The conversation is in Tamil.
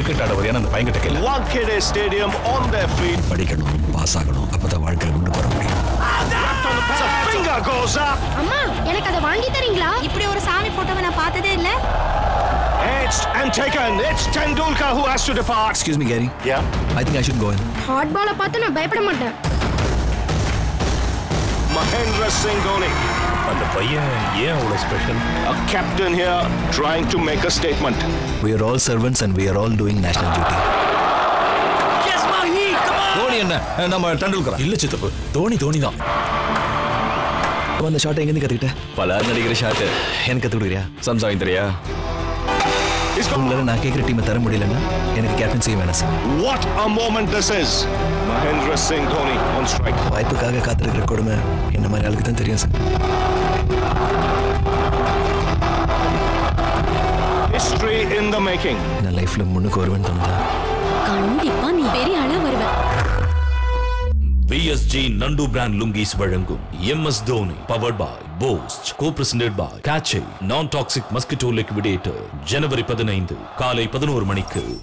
கிரிக்கெட் ஆட வரையான அந்த பையன்கிட்ட கேள்வி Wankhede Stadium on their feet. படிக்கணும் பாஸ் ஆகணும் அப்பதான் வாழ்க்கையில முன்னுக்கு வர முடியும் Left on the pass, a finger goes up. அம்மா எனக்கு அதை வாங்கி தரீங்களா இப்படி ஒரு சாமி போட்டோவை நான் பார்த்ததே இல்ல It's and taken. It's Tendulkar who has to depart. Excuse me Carrie Yeah. I think I should go in hot பாலை பார்த்து நான் பயப்பட மாட்டேன் Mahendra Singh Dhoni, அந்த பையன் ஏன் அவ்வளவு special a captain here, trying to make a statement. we are all servants and we are all doing national duty Dhoni என்ன நம்ம டண்டுல்கர் இல்ல சித்தப்பு தோனி தோனி தான் அந்த ஷாட் எங்க இருந்து கத்துக்கிட்ட பல நடிக்கிற ஷாட் எனக்கு கத்து கொடுக்குறியா சம்சாவிங் தெரியா He's got உங்களால நான் கேட்குற டீமை தர முடியலன்னா எனக்கு கேப்டன்சி வேணாம் sir what a moment this is. Mahendra Singh Dhoni on strike. வாய்ப்புக்காக காத்திருக்கிற கொடுமை என்ன மாதிரி ஆளுக்கு தான் தெரியும் sir History in the making. நான் லைஃப்ல முன்னுக்கு வருவேன்னு தோணுதா கண்டிப்பா நீ பெரிய ஆளா வருவ பிஎஸ்ஜி நண்டு பிராண்ட் லுங்கீஸ் வழங்கும் MS Dhoni powered by post co presented by காச்சே நான் டாக்ஸிக் மஸ்கிட்டோ லிக்விடேட்டர் ஜனவரி பதினைந்து காலை பதினோரு மணிக்கு